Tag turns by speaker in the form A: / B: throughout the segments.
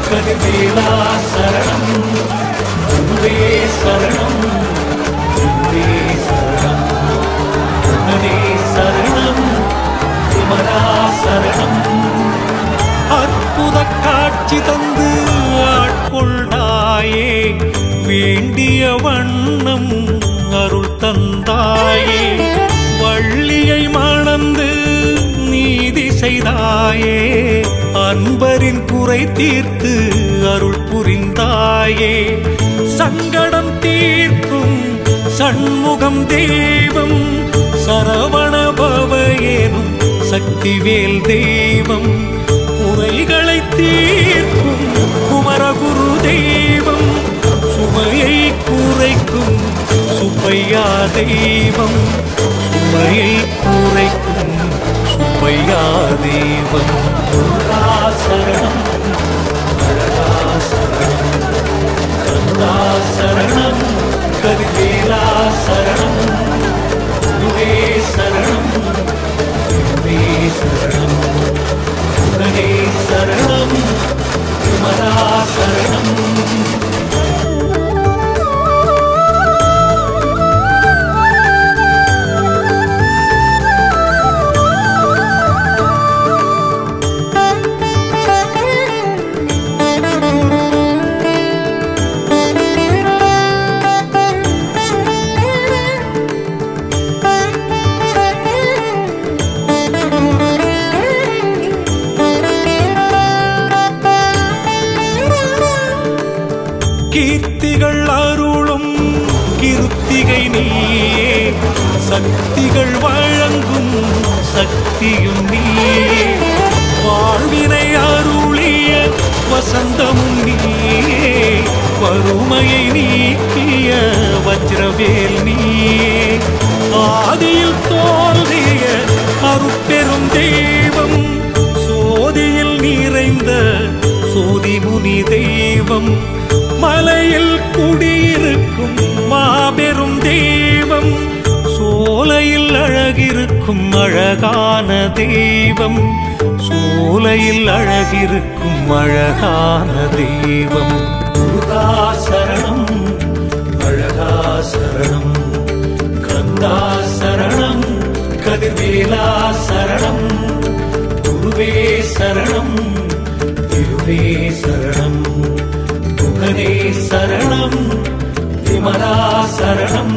A: கதிர்வேலா சரணம் குருவே சரணம் குருவே சரணம் குருவே சரணம் குமரா சரணம் அற்புத காட்சி தந்து ஆட்கொண்டாயே வேண்டிய வண்ணம் அருள் தந்தாயே வள்ளியை மணந்து நீதி செய்தாயே அன்பரின் குறை தீர்த்து அருள் புரிந்தாயே சங்கடம் தீர்க்கும் சண்முகம் தெய்வம் சரவண பவயேனும் சக்திவேல் தெய்வம் குறைகளை தீர்க்கும் குமரகுரு தெய்வம் சுமையை குறைக்கும் சுப்பையா தெய்வம் சுமையை குறைக்கும் சுப்பையா தெய்வம் முருகா சரணம் அழகா சரணம் கந்தா சரணம் கதிவேலா சரணம் குருவே சரணம் குருவே சரணம் குருவே சரணம் குமரா சரணம் கீர்த்திகள் அருளும் கிருத்திகை நீயே சக்திகள் வழங்கும் சக்தியும் நீயே வாழ்வினை அருளிய வசந்தமும் நீயே வறுமையை நீக்கிய வஜ்ரவேல் நீயே ஆதியில் தோன்றிய அருட்பெரும் தெய்வம் சோதியில் நிறைந்த சோதிமுனி தெய்வம் மலையில் குடியிருக்கும் மாபெரும் தெய்வம் சோலையில் அழகிருக்கும் அழகான தெய்வம் சோலையில் அழகிருக்கும் அழகான தெய்வம் முருகா சரணம் அழகா சரணம் கந்தா சரணம் கதிர்வேலா சரணம் குருவே சரணம் திருவே சரணம் குகனே சரணம் விமலா சரணம்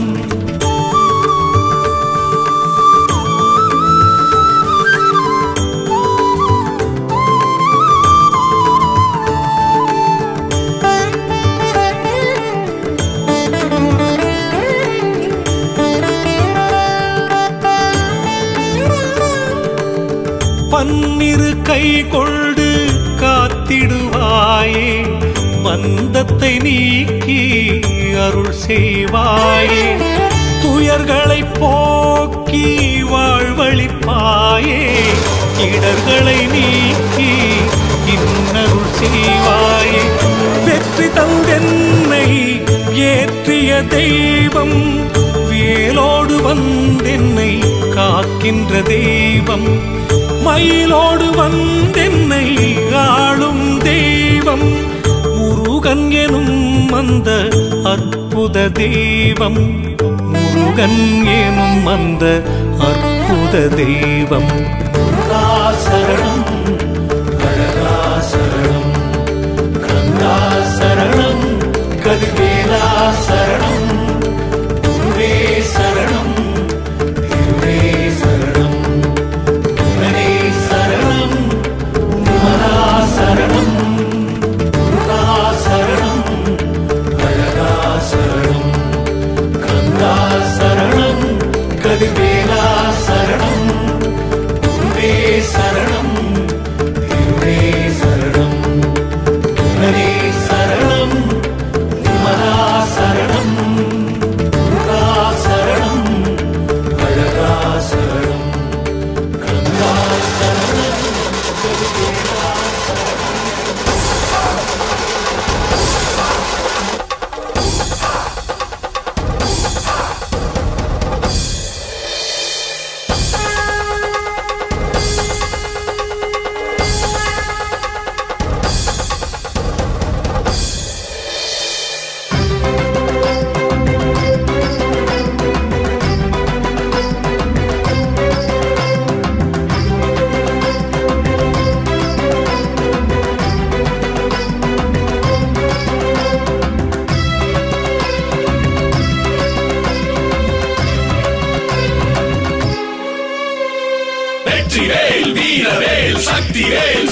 A: பன்னிரு கை கொண்டு காத்திடுவாயே பந்தத்தை நீக்கி அருள் செய்வாயே துயர்களை போக்கி வாழ்வழிப்பாயே இடர்களை நீக்கி இன்னருள் செய்வாயே வெற்றி தந்தென்னை ஏற்றிய தெய்வம் வேலோடு வந்தென்னை காக்கின்ற தெய்வம் மயிலோடு வந்தென்னை ஆளும் தெய்வம் முருகன் எனும் அந்த அற்புத தெய்வம் முருகன் எனும் அந்த அற்புத தெய்வம் முருகா சரணம் அழகா சரணம் கந்தா சரணம் கதிர்வேலா சரணம் குருவே சரணம் திருவே சரணம் குமரே சரணம் குமரா சரணம் முருகா சரணம் அழகா சரணம் கந்தா சரணம் கதிர்வேலா சரணம் குருவே சரணம்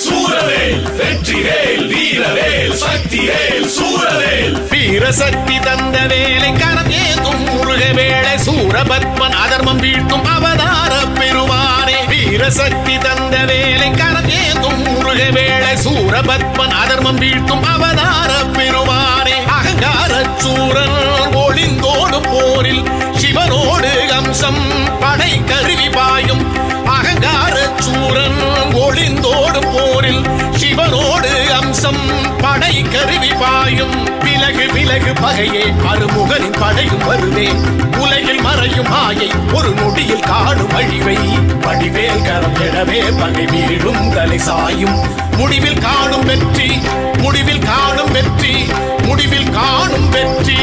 B: சூரவேல் வெற்றிவேல் வீரவேல் சக்திவேல் சூரவேல்
C: வீரசக்தி தந்த வேலை கரம் ஏந்தும் முருக வேளை சூரபத்மன் அதர்மம் வீழ்த்தும் அவதார பெருமானே வீரசக்தி தந்த வேலை கரம் ஏந்தும் முருக வேளை சூரபத்மன் அதர்மம் வீழ்த்தும் அவதார பெருமானே அகங்கார சூரன் ஒளிந்தோடு போரில் சிவனோடு அம்சம் படை கருவி பாயும் அகங்கார சூரன் ஒளிந்தோடு போரில் சிவனோடு அம்சம் படை கருவி பாயும் விலகு விலகு பகையே அருமுகனின் படையும் வருவே உலகில் மறையும் மாயை ஒரு நொடியில் காணும் அழிவை வடிவேல் கரம் எழவே பகை வீழும் தலை சாயும் முடிவில் காணும் வெற்றி முடிவில் காணும் வெற்றி முடிவில் காணும் வெற்றி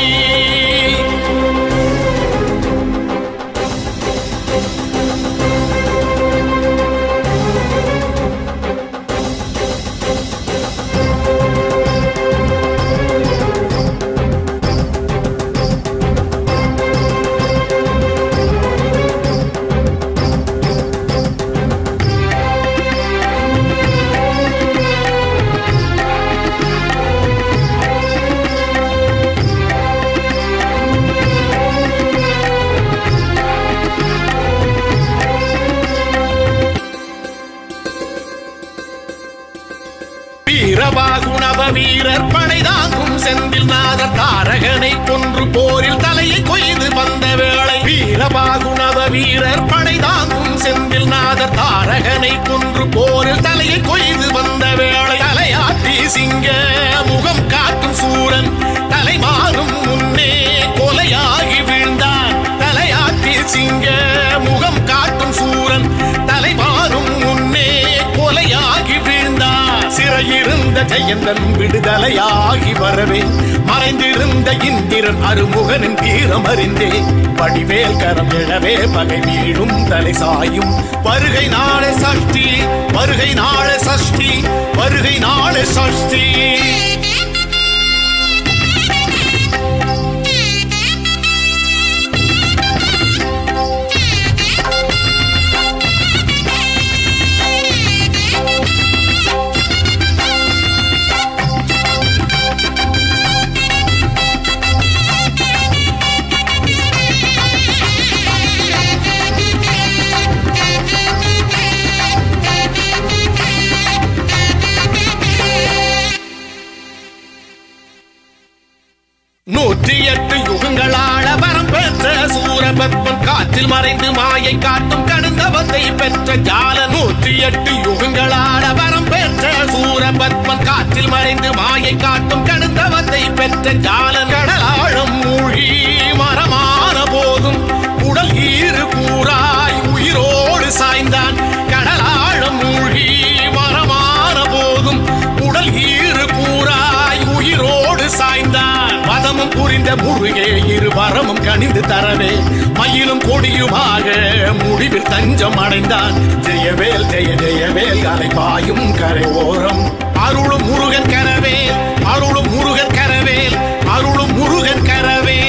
C: வீரபாகுணவ வீரர் படைதாங்கும் செந்தில் நாத தாரகனை கொன்று போரில் தலையை கொய்து வந்த வேளை வீரபாகுணவ வீரர் படைதாங்கும் செந்தில் நாத தாரகனை கொன்று போரில் தலையை கொய்து வந்த வேளை தலையாட்டி சிங்க முகம் காட்டும் சூரன் தலை மாறும் முன்னே கொலையாகி வீழ்ந்தான் தலையாட்டி சிங்க முகம் காட்டும் சூரன் தலை மாறும் முன்னே கொலையாகி வீழ்ந்தான் சிறையிருந்த ஜெயந்தன் விடுதலையாகி வரவே மறைந்திருந்த இந்திரன் அருமுகனின் தீரம் அறிந்தே வடிவேல் கரம் எழவே பகை வீழும் தலை சாயும் வருகை நாளை சஷ்டி வருகை நாளை சஷ்டி வருகை நாளை சஷ்டி நூற்றி எட்டு யுகங்களாள வரம் பெற்ற சூரபத்மன் காற்றில் மறைந்து மாயை காட்டும் கடுந்தவத்தை பெற்ற ஜால நூற்றி எட்டு யுகங்களாள வரம் பெற்ற சூரபத்மன் காற்றில் மறைந்து மாயை காட்டும் கடுந்தவத்தை பெற்ற ஜால கடலாழம் மூழ்கி மரமான போதும் உடல் ஈறு கூறாய் உயிரோடு சாய்ந்தான் கடலாழம் மூழ்கி மரமான போதும் உடல் ஈறு கூறாய் உயிரோடு சாய்ந்தான் பதமும் புரிந்த முருகே இரு வரமும் கணிந்து தரவே மயிலும் கொடியுமாக முடிவில் தஞ்சம் அடைந்தான் ஜெயவேல் ஜெய ஜெயவேல் அலை பாயும் கரை ஓரம் அருளும் முருகன் கரவேல் அருளும் முருகன் கரவேல் அருளும் முருகன் கரவேல்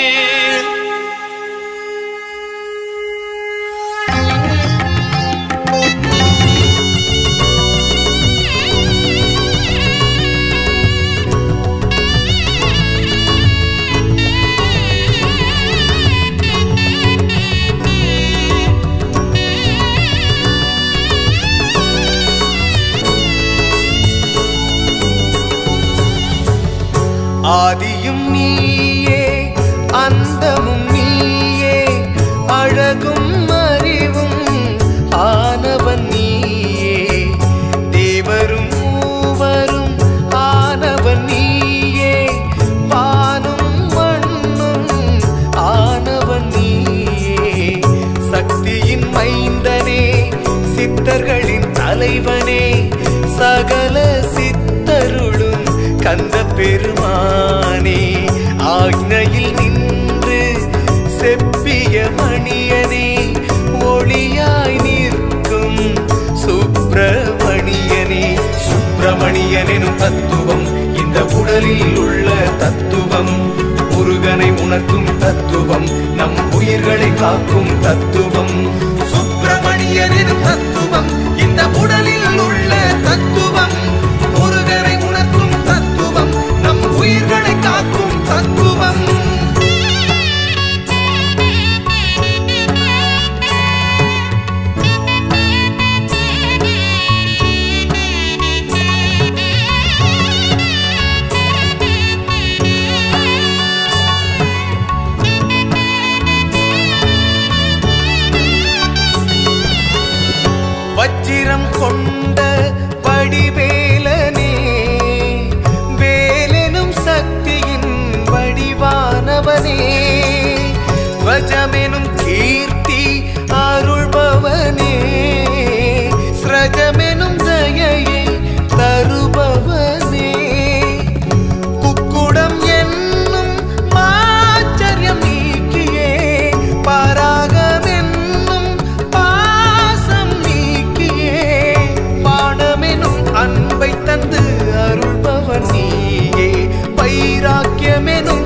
A: ஆதியும் நீயே அந்தமும் நீயே அழகும் அறிவும் ஆனவன் நீயே தேவரும் மூவரும் ஆனவன் நீயே வானும் மண்ணும் ஆனவன் நீயே சக்தியின் மைந்தனே சித்தர்களின் தலைவனே சகல சித்தருளும் கந்த பெருமானே ஆக்னையில் நின்று செப்பிய மணியனே ஒளியாய் நிற்கும் சுப்பிரமணியனே சுப்பிரமணியனும் தத்துவம் இந்த உடலில் உள்ள தத்துவம் முருகனை உணர்த்தும் தத்துவம் நம் உயிர்களை காக்கும் தத்துவம் சுப்பிரமணியனும் தத்துவம் இந்த உடலில் உள்ள தத்துவம் தத்துவம் முருகனை உணர்த்தும் தத்துவம் நம் உயிர்களை காக்கும் தத்துவம் வச்சிரம் கொண்ட வடிவேலனே வேலெனும் சக்தியின் வடிவானவனே வஜமெனும் கீர்த்தி அருள்பவனே ஸ்ரஜமெனும் தயையை தருபவனே குக்குடம் என்னும் மாச்சரியம் நீக்கியே பராகமென்னும் பாசம் நீக்கியே பாடமெனும் அன்பை தந்து அருள்பவன் நீயே வைராக்கியமெனும்